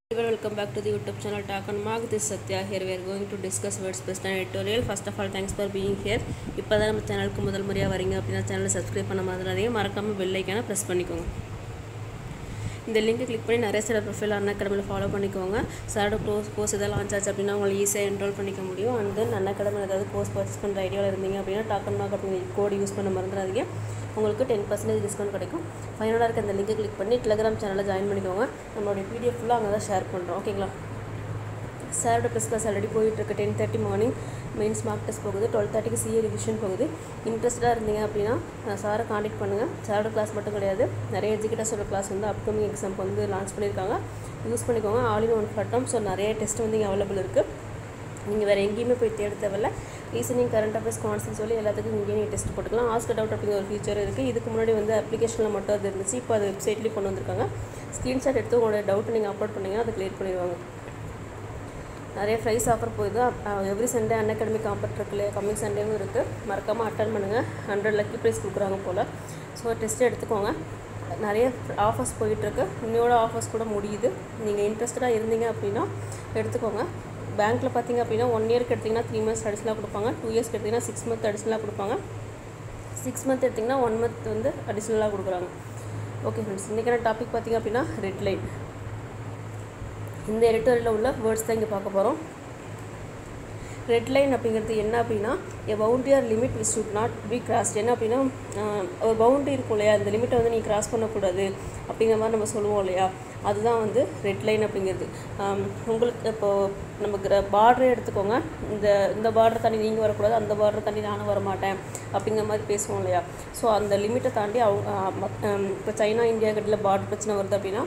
everyone welcome back to the youtube channel talk on mark this is satya here we are going to discuss words best and editorial first of all thanks for being here இப்போ தான் நம்ம சேனலுக்கு முதல் முறையாக வரீங்க அப்படின்னா சேனலை subscribe பண்ண மாதிரியே மறக்காமல் பெல் ஐக்கான ப்ரெஸ் பண்ணிக்கோங்க இந்த லிங்க் கிளிக் பண்ணி நிறைய சில ப்ரொஃபைல் அண்ணா அகாடமியில் ஃபாலோ பண்ணிக்கோங்க சாரோட கோர்ஸ் கோர்ஸ் எதாவது லான்ச் ஆச்சு அப்படின்னா உங்களை ஈஸியாக என்ரோல் பண்ணிக்க முடியும் அண்ட் தென் அண்ணா அகாடமியில் ஏதாவது கோர்ஸ் பர்ச்சேஸ் பண்ணுற ஐடியாவில் இருந்தீங்க அப்படின்னா டாக்கன் மார்க் அப்படிங்கிற கோடு யூஸ் பண்ண மறந்துடாதீங்க உங்களுக்கு டென் பர்சன்டேஜ் டிஸ்கவுண்ட் கிடைக்கும் ஃபைனலாக இருக்க அந்த லிங்கை கிளிக் பண்ணி டெலிகிராம் சேனலில் ஜாயின் பண்ணிக்கோங்க நம்மளுடைய பிடிஎஃப் ஃபுல்லாக அங்கே தான் ஷேர் பண்ணுறோம் ஓகேங்களா சாரோட ப்ளஸ் கிளாஸ் ஆல்ரெடி போயிட்டுருக்கு ten thirty morning mains mark test போகுது டுவெல் தேர்ட்டிக்கு சிஏ ரிவிஷன் போகுது இன்ட்ரெஸ்ட்டாக இருந்தீங்க அப்படின்னா சாரை காண்டாக்ட் பண்ணுங்கள் சாரோட கிளாஸ் மட்டும் கிடையாது நிறைய எஜுகேட்டர்ஸோட கிளாஸ் வந்து அப்கமிங் எக்ஸாம்க்கு வந்து லான்ச் பண்ணியிருக்காங்க யூஸ் பண்ணிக்கோங்க all in one platform so நிறைய டெஸ்ட் வந்து இங்கே அவைலபிள் இருக்குது நீங்கள் வேறு எங்கேயுமே போய் தேட தேவையில்ல ரீசனிங் கரண்ட் அஃபேர்ஸ் கான்சன்ட் சொல்லி எல்லாத்துக்கும் இங்கேயே நீங்கள் டெஸ்ட் போட்டுக்கலாம் ஆஸ்க் டவுட் அப்படிங்கிற ஒரு ஃபீச்சர் இருக்குது இதுக்கு முன்னாடி வந்து அப்ளிகேஷனில் மட்டும் அது இருந்துச்சு இப்போ அது வெப்சைட்லேயும் கொண்டு வந்திருக்காங்க ஸ்க்ரீன்ஷாட் எடுத்து உங்களோட டவுட் நீங்கள் அப்லோட் பண்ணிங்கன்னா அதை கிளியர் பண்ணிடுவாங்க நிறைய ப்ரைஸ் ஆஃபர் போகுது every Sunday Unacademy combat இருக்குல்ல கம்மிங் சண்டேவும் இருக்குது மறக்காமல் அட்டன் பண்ணுங்கள் ஹண்ட்ரட் லக்கி ப்ரைஸ் கொடுக்குறாங்க போல் ஸோ டெஸ்ட் எடுத்துக்கோங்க நிறைய ஆஃபர்ஸ் போயிட்டுருக்கு இன்னையோட ஆஃபர்ஸ் கூட முடியுது நீங்கள் இன்ட்ரெஸ்டடாக இருந்தீங்க அப்படின்னா எடுத்துக்கோங்க பேங்க்கில் பார்த்தீங்க அப்படின்னா ஒன் இயர்க்கு எடுத்திங்கன்னா த்ரீ மந்த்ஸ் அடிஷனலாக கொடுப்பாங்க டூ இயர்ஸ்க்கு எடுத்திங்கன்னா சிக்ஸ் மந்த் அடிஷனலாக கொடுப்பாங்க சிக்ஸ் மந்த் எடுத்திங்கன்னா ஒன் மந்த் வந்து அடிஷ்னலாக கொடுக்குறாங்க ஓகே ஃப்ரெண்ட்ஸ் இன்றைக்கான டாபிக் பார்த்திங்க அப்படின்னா ரெட் லைன் இந்த எடிட்டோரியலில் உள்ள வேர்ட்ஸ் தான் இங்கே பார்க்க போகிறோம் ரெட் லைன் அப்படிங்கிறது என்ன அப்படின்னா a boundary or limit which should not be crossed என்ன அப்படின்னா ஒரு பவுண்டரி இருக்கும் இல்லையா அந்த லிமிட்டை வந்து நீ கிராஸ் பண்ணக்கூடாது அப்படிங்கிற மாதிரி நம்ம சொல்லுவோம் இல்லையா அதுதான் வந்து ரெட் லைன் அப்படிங்கிறது உங்களுக்கு இப்போது நம்ம கிர பார்டரே எடுத்துக்கோங்க இந்த இந்த பார்டரை தாண்டி நீங்கள் வரக்கூடாது அந்த பார்டரை தாண்டி நானும் வரமாட்டேன் அப்படிங்கிற மாதிரி பேசுவோம் இல்லையா ஸோ அந்த லிமிட்டை தாண்டி அவங்க இப்போ சைனா இந்தியா கிட்ட பார்டர் பிரச்சனை வருது அப்படின்னா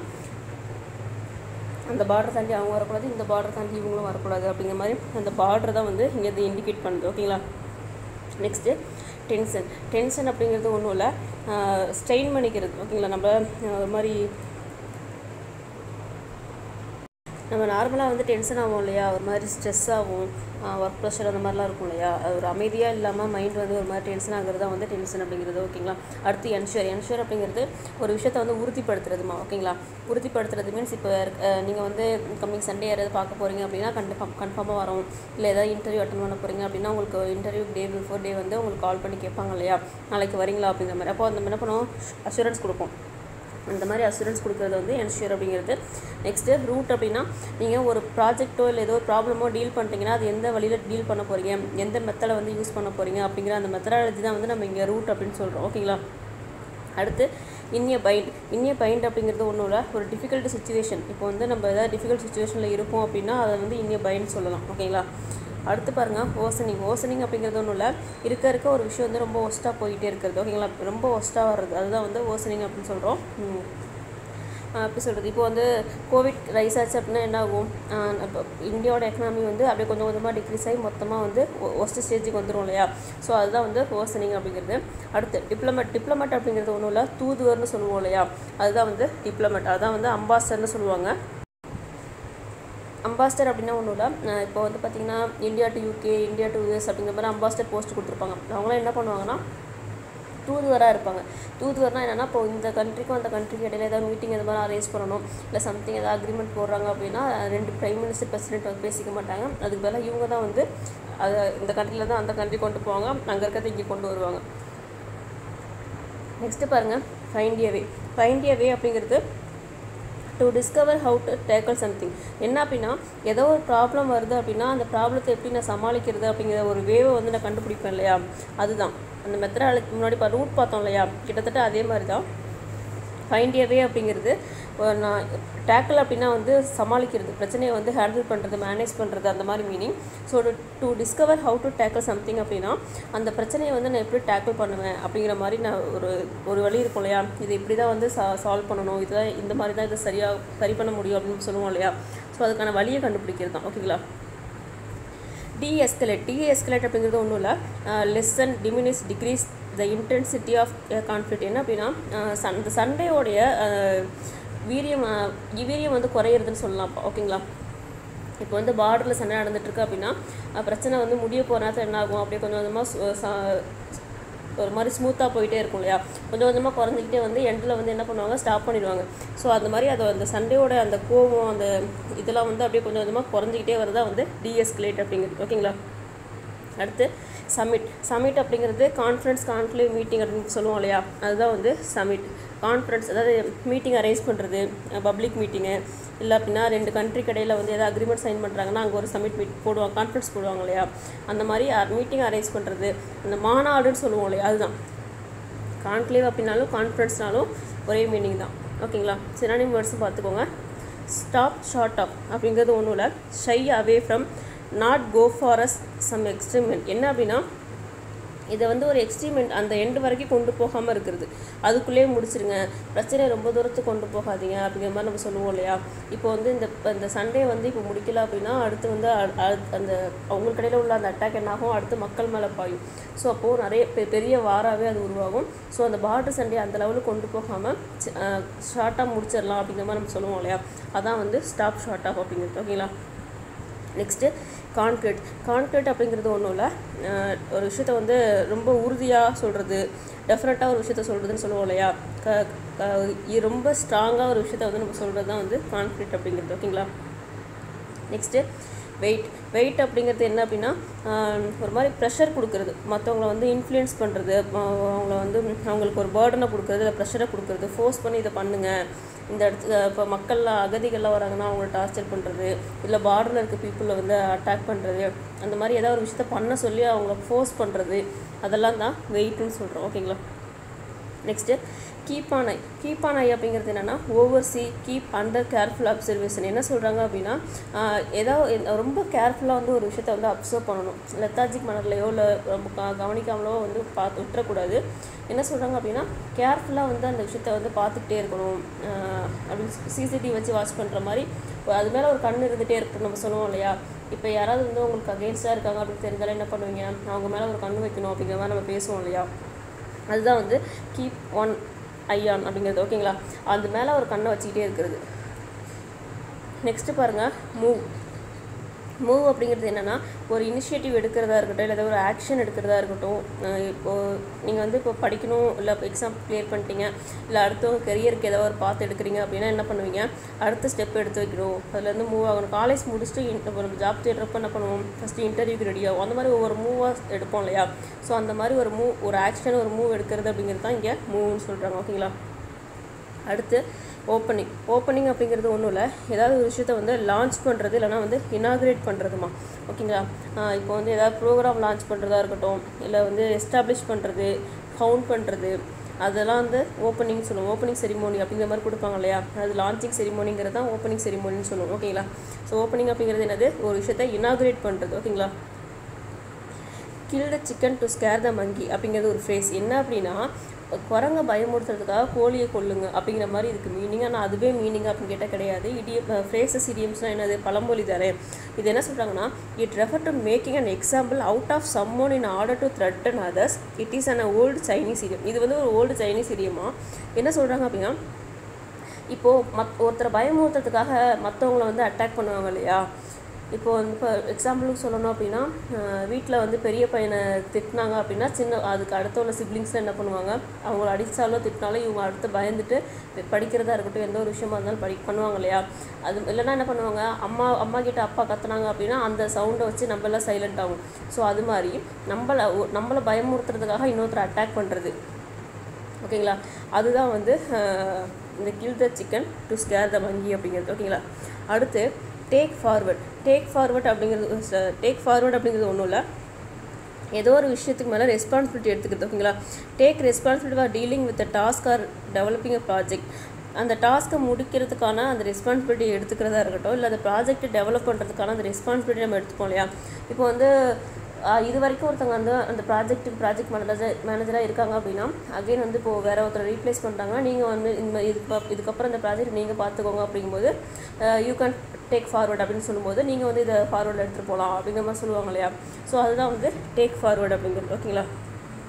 அந்த பார்டர் தாண்டி அவங்க வரக்கூடாது இந்த பார்டர் தாண்டி இவங்களும் வரக்கூடாது அப்படிங்கிற மாதிரி அந்த பார்டர் தான் வந்து இங்கே இது இண்டிகேட் பண்ணுது ஓகேங்களா நெக்ஸ்ட்டு டென்ஷன் டென்ஷன் அப்படிங்கிறது ஒன்றும் இல்லை ஸ்ட்ரெயின் பண்ணிக்கிறது ஓகேங்களா நம்ம ஒரு மாதிரி நம்ம நார்மலாக வந்து டென்ஷன் ஆகும் இல்லையா ஒரு மாதிரி ஸ்ட்ரெஸ் ஆகும் ஒர்க் ப்ரெஷர் அந்த மாதிரிலாம் இருக்கும் இல்லையா அது ஒரு அமைதியாக இல்லாமல் மைண்ட் வந்து ஒரு மாதிரி டென்ஷன் ஆகிறது தான் வந்து டென்ஷன் அப்படிங்கிறது ஓகேங்களா அடுத்து என்ஷூர் என்ஷூர் அப்படிங்கிறது ஒரு விஷயத்தை வந்து உறுதிப்படுத்துறதுமா ஓகேங்களா உறுதிப்படுத்துறது மீன்ஸ் இப்போ நீங்கள் வந்து கம்மிங் சண்டே யாராவது பார்க்க போகிறீங்க அப்படின்னா கண்டிப்பாக கன்ஃபார்மாக வரும் இல்லை ஏதாவது இன்டர்வியூ அட்டன் பண்ண போகிறீங்க அப்படின்னா உங்களுக்கு இன்டர்வியூ டே பிஃபோர் டே வந்து உங்களுக்கு கால் பண்ணி கேட்பாங்க இல்லையா நாளைக்கு வரீங்களா அப்படிங்கிற மாதிரி அப்போ அந்த என்ன பண்ணுவோம் அஷூரன்ஸ் கொடுப்போம் இந்த மாதிரி அசூரன்ஸ் கொடுக்குறது வந்து என்ஷூர் அப்படிங்கிறது நெக்ஸ்ட்டு ரூட் அப்படின்னா நீங்கள் ஒரு ப்ராஜெக்ட்டோ இல்லை ஏதோ ஒரு ப்ராப்ளமோ டீல் பண்ணிட்டீங்கன்னா அது எந்த வழியில் டீல் பண்ண போகிறீங்க எந்த மெத்தடை வந்து யூஸ் பண்ண போகிறீங்க அப்படிங்கிற அந்த மெத்தடாலஜி தான் வந்து நம்ம இங்கே ரூட் அப்படின்னு சொல்கிறோம் ஓகேங்களா அடுத்து இன்னிய பைண்ட் இன்னிய பைண்ட் அப்படிங்கிறது ஒன்றும் இல்லை ஒரு டிஃபிகல்ட் சுச்சுவேஷன் இப்போ வந்து நம்ம ஏதாவது டிஃபிகல்ட் சுச்சுவேஷனில் இருக்கோம் அப்படின்னா அதை வந்து இன்னிய பைண்ட் சொல்லலாம் ஓகேங்களா அடுத்து பாருங்கள் ஓசனிங் ஓசனிங் அப்படிங்கிறது ஒன்றும் இல்லை இருக்க இருக்க ஒரு விஷயம் வந்து ரொம்ப ஒஸ்ட்டாக போயிட்டே இருக்கிறது ஓகேங்களா ரொம்ப ஒஸ்ட்டாக வர்றது அதுதான் வந்து ஓசனிங் அப்படின்னு சொல்கிறோம் எப்படி சொல்கிறது இப்போ வந்து கோவிட் ரைஸ் ஆச்சு அப்படின்னா என்ன ஆகும் இப்போ இந்தியாவோட எக்கனாமி வந்து அப்படியே கொஞ்சம் கொஞ்சமாக டிக்ரீஸ் ஆகி மொத்தமாக வந்து ஒஸ்ட் ஸ்டேஜுக்கு வந்துடும் இல்லையா ஸோ அதுதான் வந்து ஓசனிங் அப்படிங்கிறது அடுத்து டிப்ளமெட் டிப்ளமெட் அப்படிங்கிறது ஒன்றும் இல்லை தூதுவர்னு சொல்லுவோம் இல்லையா அதுதான் வந்து டிப்ளமெட் அதுதான் வந்து அம்பாஸ்டர்னு சொல்லுவாங்க அம்பாஸ்டர் அப்படின்னா ஒன்றும் இல்லை இப்போ வந்து பார்த்திங்கன்னா India to UK India to US அப்படிங்கிற மாதிரி அம்பாஸ்டர் போஸ்ட் கொடுத்துருப்பாங்க அவங்களாம் என்ன பண்ணுவாங்கன்னா தூதுவராக இருப்பாங்க தூதுவர்னா என்னென்னா இப்போ இந்த கண்ட்ரிக்கும் அந்த கண்ட்ரிக்கு இடையில ஏதாவது மீட்டிங் இந்த மாதிரி அரேஞ்ச் பண்ணணும் இல்லை சம்திங் ஏதாவது அக்ரிமெண்ட் போடுறாங்க அப்படின்னா ரெண்டு ப்ரைம் மினிஸ்டர் பிரசிடென்ட் வந்து பேசிக்க மாட்டாங்க அதுக்கு பதிலாக இவங்க தான் வந்து அதை இந்த கண்ட்ரியில் தான் அந்த கண்ட்ரி கொண்டு போவாங்க அங்கே இருக்கிறத இங்கே கொண்டு வருவாங்க நெக்ஸ்ட்டு பாருங்கள் ஃபைண்ட் வே ஃபைண்ட் வே அப்படிங்கிறது to discover how to tackle something என்ன அப்படின்னா ஏதோ ஒரு ப்ராப்ளம் வருது அப்படின்னா அந்த ப்ராப்ளத்தை எப்படி நான் சமாளிக்கிறது அப்படிங்கிற ஒரு வேவை வந்து நான் கண்டுபிடிப்பேன் இல்லையா அதுதான் அந்த மெத்தடாலஜி முன்னாடி இப்போ ரூட் பார்த்தோம் இல்லையா கிட்டத்தட்ட அதே மாதிரி தான் ஃபைண்ட் வே அப்படிங்கிறது நான் டேக்கிள் அப்படின்னா வந்து சமாளிக்கிறது பிரச்சனையை வந்து ஹேண்டில் பண்ணுறது மேனேஜ் பண்ணுறது அந்த மாதிரி meaning so to discover how to tackle something அப்படின்னா அந்த பிரச்சனையை வந்து நான் எப்படி டேக்கிள் பண்ணுவேன் அப்படிங்கிற மாதிரி நான் ஒரு ஒரு வழி இருக்கும் இல்லையா இது இப்படி தான் வந்து சா சால்வ் பண்ணணும் இதுதான் இந்த மாதிரி தான் இதை சரியாக சரி பண்ண முடியும் அப்படின்னு சொல்லுவோம் இல்லையா ஸோ அதுக்கான வழியை கண்டுபிடிக்கிறது தான் ஓகேங்களா டி எஸ்கலேட் டி எஸ்கலேட் அப்படிங்கிறது ஒன்றும் இல்லை lessen diminish decrease the intensity of conflict என்ன அப்படின்னா சன் இந்த சண்டையோடைய வீரியம் வீரியம் வந்து குறையிறதுன்னு சொல்லலாம் ஓகேங்களா இப்போ வந்து பார்டரில் சண்டை நடந்துட்டுருக்கு அப்படின்னா பிரச்சனை வந்து முடிய போகிற நேரத்தில் என்ன ஆகும் அப்படியே கொஞ்சம் கொஞ்சமாக ஒரு மாதிரி ஸ்மூத்தாக போயிட்டே இருக்கும் இல்லையா கொஞ்சம் கொஞ்சமாக குறைஞ்சிக்கிட்டே வந்து எண்டில் வந்து என்ன பண்ணுவாங்க ஸ்டாப் பண்ணிடுவாங்க ஸோ அந்த மாதிரி அது அந்த சண்டையோட அந்த கோவம் அந்த இதெல்லாம் வந்து அப்படியே கொஞ்சம் கொஞ்சமாக குறைஞ்சிக்கிட்டே வரதா வந்து டிஎஸ்கலேட் அப்படிங்கிறது ஓகேங்களா அடுத்து சமிட் சமிட் அப்படிங்கிறது கான்ஃபரன்ஸ் கான்க்ளேவ் மீட்டிங் அப்படின்னு சொல்லுவோம் இல்லையா அதுதான் வந்து சமிட் கான்ஃபரன்ஸ் அதாவது மீட்டிங் அரேஞ்ச் பண்ணுறது பப்ளிக் மீட்டிங்கு இல்லை அப்படின்னா ரெண்டு கண்ட்ரி கடையில் வந்து எதாவது அக்ரிமெண்ட் சைன் பண்ணுறாங்கன்னா அங்கே ஒரு சமிட் மீட் போடுவாங்க கான்ஃபரன்ஸ் போடுவாங்க இல்லையா அந்த மாதிரி மீட்டிங் அரேஞ்ச் பண்ணுறது அந்த மாநாடுன்னு சொல்லுவோம் இல்லையா அதுதான் கான்க்ளேவ் அப்படின்னாலும் கான்ஃபரன்ஸ்னாலும் ஒரே மீனிங் தான் ஓகேங்களா சினானிம் வேர்ட்ஸும் பார்த்துக்கோங்க ஸ்டாப் ஷார்ட் ஆஃப் அப்படிங்கிறது ஒன்றும் இல்லை shy away from not go far as some extreme என்ன அப்படின்னா இதை வந்து ஒரு எக்ஸ்ட்ரீமெண்ட் அந்த எண்டு வரைக்கும் கொண்டு போகாமல் இருக்கிறது அதுக்குள்ளேயே முடிச்சிருங்க பிரச்சனையை ரொம்ப தூரத்துக்கு கொண்டு போகாதீங்க அப்படிங்கிற மாதிரி நம்ம சொல்லுவோம் இல்லையா இப்போ வந்து இந்த இந்த சண்டே வந்து இப்போ முடிக்கல அப்படின்னா அடுத்து வந்து அ- அ- அந்த அவங்க கடையில் உள்ள அந்த அட்டாக் என்னாகும் அடுத்து மக்கள் மேலே பாயும் ஸோ அப்போது நிறைய பெ- பெரிய வாராகவே அது உருவாகும் ஸோ அந்த பார்டர் சண்டே அந்த லெவலுக்கு கொண்டு போகாமல் ஷார்ட்டாக முடிச்சிடலாம் அப்படிங்கிற மாதிரி நம்ம சொல்லுவோம் இல்லையா அதான் வந்து ஸ்டாப் ஷார்ட் ஆஃப் அப்படிங்கிறது ஓகேங்களா நெக்ஸ்ட்டு கான்க்ரீட் கான்க்ரீட் அப்படிங்கிறது ஒன்றும் இல்லை ஒரு விஷயத்த வந்து ரொம்ப உறுதியாக சொல்கிறது டெஃபினட்டாக ஒரு விஷயத்த சொல்கிறதுன்னு சொல்லுவோம் இல்லையா க க- இ- ரொம்ப ஸ்ட்ராங்காக ஒரு விஷயத்த வந்து நம்ம சொல்கிறது தான் வந்து கான்க்ரீட் அப்படிங்கிறது ஓகேங்களா நெக்ஸ்ட்டு வெயிட் வெயிட் அப்படிங்கிறது என்ன அப்படின்னா ஆஹ் ஒரு மாதிரி ப்ரெஷர் கொடுக்குறது மற்றவங்கள வந்து இன்ஃப்ளூயன்ஸ் பண்ணுறது அவங்கள வந்து அவங்களுக்கு ஒரு பேர்டனை கொடுக்குறது இல்லை ப்ரெஷரை கொடுக்குறது ஃபோர்ஸ் பண்ணி இதை பண்ணுங்க இந்த இடத்துல இப்போ மக்கள்லாம் அகதிகள்லாம் வராங்கன்னா அவங்கள டார்ச்சர் பண்ணுறது இல்லை பார்டரில் இருக்க பீப்புளை வந்து அட்டாக் பண்ணுறது அந்த மாதிரி ஏதாவது ஒரு விஷயத்த பண்ண சொல்லி அவங்கள ஃபோர்ஸ் பண்ணுறது அதெல்லாம் தான் வெயிட்னு சொல்கிறோம் ஓகேங்களா next keep an eye keep an eye அப்படிங்கிறது என்னென்னா oversee keep under careful observation என்ன சொல்கிறாங்க அப்படின்னா ஆஹ் ஏதாவது எந்த- ரொம்ப கேர்ஃபுல்லாக வந்து ஒரு விஷயத்த வந்து அப்சர்வ் பண்ணணும் லெத்தாஜிக் மனர்லையோ இல்லை ரொம்ப க- கவனிக்காமலோ வந்து பார்த்து விட்டுறக்கூடாது என்ன சொல்கிறாங்க அப்படின்னா கேர்ஃபுல்லாக வந்து அந்த விஷயத்த வந்து பார்த்துக்கிட்டே இருக்கணும் ஆஹ் அப்படின்னு சிசிடிவி வச்சு வாட்ச் பண்ணுற மாதிரி அது மேலே ஒரு கண் இருந்துகிட்டே இருக்கணும் நம்ம சொல்லுவோம் இல்லையா இப்போ யாராவது வந்து உங்களுக்கு அகேன்ஸ்டாக இருக்காங்க அப்படின்னு தெரிஞ்சாலும் என்ன பண்ணுவீங்க அவங்க மேலே ஒரு கண் வைக்கணும் அப்படிங்கிற மாதிரி நம்ம பேசுவோம் இல்லையா அதுதான் வந்து கீப் ஒன் ஐயான் அப்படிங்கிறது ஓகேங்களா அது மேலே ஒரு கண்ணை வச்சுக்கிட்டே இருக்கிறது நெக்ஸ்ட்டு பாருங்கள் மூவ் மூவ் அப்படிங்கிறது என்னென்னா ஒரு இனிஷியேட்டிவ் எடுக்கிறதா இருக்கட்டும் இல்லை ஏதாவது ஒரு ஆக்ஷன் எடுக்கிறதா இருக்கட்டும் அஹ் இப்போ நீங்கள் வந்து இப்போ படிக்கணும் இல்லை இப்போ எக்ஸாம் கிளியர் பண்ணிட்டீங்க இல்லை அடுத்தவங்க கெரியருக்கு ஏதாவது ஒரு பார்த்து எடுக்கிறீங்க அப்படின்னா என்ன பண்ணுவீங்க அடுத்த ஸ்டெப் எடுத்து வைக்கணும் அதுலேருந்து மூவ் ஆகணும் காலேஜ் முடிச்சுட்டு in- இப்போ நம்ம ஜாப் தேடுறப்ப என்ன பண்ணுவோம் ஃபஸ்ட்டு இன்டர்வியூக்கு ரெடி ஆகும் அந்த மாதிரி ஒவ்வொரு மூவாக எடுப்போம் இல்லையா ஸோ அந்த மாதிரி ஒரு மூவ் ஒரு ஆக்ஷன் ஒரு மூவ் எடுக்கிறது அப்படிங்கிறது தான் இங்கே மூவ்னு சொல்கிறாங்க ஓகேங்களா அடுத்து ஓப்பனிங் ஓப்பனிங் அப்படிங்கிறது ஒன்றும் இல்லை ஏதாவது ஒரு விஷயத்த வந்து லான்ச் பண்ணுறது இல்லைனா வந்து இனாகிரேட் பண்ணுறதுமா ஓகேங்களா ஆஹ் இப்போ வந்து ஏதாவது ப்ரோக்ராம் லான்ச் பண்ணுறதா இருக்கட்டும் இல்லை வந்து எஸ்டாப்ளிஷ் பண்ணுறது ஃபவுண்ட் பண்ணுறது அதெல்லாம் வந்து ஓப்பனிங் சொல்லுவோம் ஓப்பனிங் செரிமோனி அப்படிங்கிற மாதிரி கொடுப்பாங்க இல்லையா அது லான்ச்சிங் செரிமோனிங்கிறது தான் ஓப்பனிங் செரிமோனின்னு சொல்லுவோம் ஓகேங்களா ஸோ ஓப்பனிங் அப்படிங்கிறது என்னது ஒரு விஷயத்தை இனாகிரேட் பண்ணுறது ஓகேங்களா kill the chicken to scare the monkey அப்படிங்கிறது ஒரு ஃப்ரேஸ் என்ன அப்படின்னா குரங்க பயமுறுத்துறதுக்காக கோழியை கொல்லுங்க அப்படிங்கிற மாதிரி இதுக்கு மீனிங் ஆனால் அதுவே மீனிங் அப்படின்னு கேட்டால் கிடையாது இடிய ஃப்ரேசஸ் இடியம்ஸ்னால் என்னது பழமொழி தானே இது என்ன சொல்கிறாங்கன்னா it refer to making an example out of someone in order to threaten others it is an old Chinese idiom இது வந்து ஒரு ஓல்டு சைனீஸ் இடியமா என்ன சொல்கிறாங்க அப்படின்னா இப்போது மத் ஒருத்தரை பயமுறுத்துறதுக்காக மற்றவங்கள வந்து அட்டாக் பண்ணுவாங்க இல்லையா இப்போ வந்து இப்போ எக்ஸாம்பிளுக்கு சொல்லணும் அப்படின்னா வீட்டில் வந்து பெரிய பையனை திட்டினாங்க அப்படின்னா சின்ன அதுக்கு அடுத்த உள்ள சிப்ளிங்ஸில் என்ன பண்ணுவாங்க அவங்கள அடித்தாலும் திட்டினாலும் இவங்க அடுத்து பயந்துட்டு ப- படிக்கிறதா இருக்கட்டும் எந்த ஒரு விஷயமா இருந்தாலும் படி பண்ணுவாங்க இல்லையா அது இல்லைன்னா என்ன பண்ணுவாங்க அம்மா அம்மா கிட்ட அப்பா கத்துனாங்க அப்படின்னா அந்த சவுண்டை வச்சு நம்ம எல்லாம் சைலண்ட் ஆகும் ஸோ அது மாதிரி நம்மளை ஒ- நம்மளை பயமுறுத்துறதுக்காக இன்னொருத்தர் அட்டாக் பண்ணுறது ஓகேங்களா அதுதான் வந்து அஹ், இந்த kill the chicken to scare the monkey அப்படிங்கிறது ஓகேங்களா அடுத்து டேக் ஃபார்வர்ட் டேக் ஃபார்வர்ட் அப்படிங்கிறது டேக் ஃபார்வர்ட் அப்படிங்கிறது ஒன்றும் இல்லை ஏதோ ஒரு விஷயத்துக்கு மேலே ரெஸ்பான்சிபிலிட்டி எடுத்துக்கிறது ஓகேங்களா take responsibility for dealing with task or developing a project அந்த டாஸ்க்கை முடிக்கிறதுக்கான அந்த ரெஸ்பான்சிபிலிட்டி எடுத்துக்கிறதா இருக்கட்டும் இல்லை அந்த ப்ராஜெக்ட்டை டெவலப் பண்ணுறதுக்கான அந்த ரெஸ்பான்சிபிலிட்டி நம்ம எடுத்துப்போம் இல்லையா இப்போ வந்து ஆஹ் இது வரைக்கும் ஒருத்தவங்க வந்து அந்த ப்ராஜெக்ட்டுக்கு ப்ராஜெக்ட் மேனேஜர் மேனேஜராக இருக்காங்க அப்படின்னா அகைன் வந்து இப்போ வேற ஒருத்தர் ரீப்ளேஸ் பண்ணிட்டாங்கன்னா நீங்கள் வந்து இந்த மாதிரி இதுக்கு இதுக்கப்புறம் இந்த ப்ராஜெக்ட் நீங்கள் பார்த்துக்கோங்க அப்படிங்கும்போது யூ கேன் டேக் ஃபார்வர்ட் அப்படின்னு சொல்லும்போது நீங்கள் வந்து இதை ஃபார்வர்ட் எடுத்துகிட்டு போகலாம் அப்படிங்கிற மாதிரி சொல்லுவாங்க இல்லையா ஸோ அதுதான் வந்து டேக் ஃபார்வர்ட் அப்படிங்கிறது ஓகேங்களா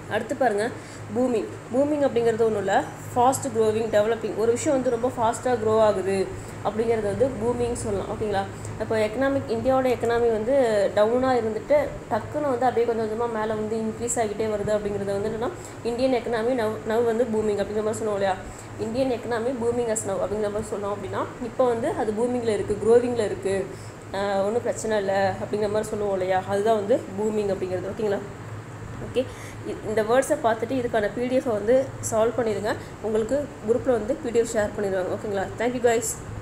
அடுத்து பாருங்கள் பூமிங் பூமிங் அப்படிங்கிறது ஒன்றும் இல்லை ஃபாஸ்ட் க்ரோவிங் டெவலப்பிங் ஒரு விஷயம் வந்து ரொம்ப ஃபாஸ்ட்டாக க்ரோ ஆகுது அப்படிங்கிறது வந்து பூமிங் சொல்லலாம் ஓகேங்களா இப்போ எக்கனாமிக் இந்தியாவோட எக்கனாமி வந்து டவுனாக இருந்துட்டு டக்குன்னு வந்து அப்படியே கொஞ்சம் கொஞ்சமாக மேலே வந்து இன்க்ரீஸ் ஆகிட்டே வருது அப்படிங்கிறது வந்து என்னன்னா இந்தியன் எக்கனாமி நவ் நவ் வந்து பூமிங் அப்படிங்கிற மாதிரி சொல்லுவோம் இல்லையா Indian economy booming as now அப்படிங்கிற மாதிரி சொன்னோம் அப்படின்னா இப்போ வந்து அது பூமிங்கில் இருக்குது க்ரோவிங்கில் இருக்குது ஒன்றும் பிரச்சனை இல்லை அப்படிங்கிற மாதிரி சொல்லுவோம் இல்லையா அதுதான் வந்து பூமிங் அப்படிங்கிறது ஓகேங்களா ஓகே இந்த வேர்ட்ஸை பார்த்துட்டு இதுக்கான பிடிஎஃபை வந்து சால்வ் பண்ணிடுங்க உங்களுக்கு குரூப்பில் வந்து பிடிஎஃப் ஷேர் பண்ணிடுவாங்க ஓகேங்களா தேங்க்யூ கைஸ்